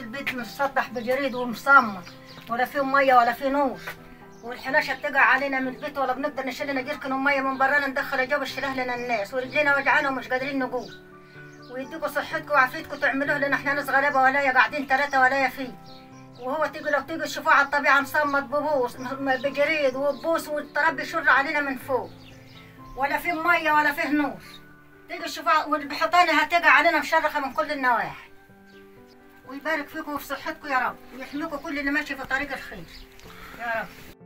البيت مسطح بجريد ومصمم ولا فيه ميه ولا فيه نور والحناشه بتقع علينا من البيت ولا بنقدر نشيل لنا جركن ميه من برانا ندخل جوب الشله لنا الناس ورجلينا وجعانه ومش قادرين نقوم ويديكوا صحتكم وعافيتكم تعملوه لنا احنا ناس غلابه ولايا قاعدين ثلاثه ولايا فيه وهو تيجي لو تيجي تشوفوه على الطبيعه مصمت ببوس م- بجريد وبوس والتراب يشر علينا من فوق ولا فيه ميه ولا فيه نور تيجي تشوفوها والبحيطاني هتقع علينا مشرخه من كل النواحي ويبارك فيكم وفي صحتكم يا رب ويحميكم كل اللي ماشي في طريق الخير يا رب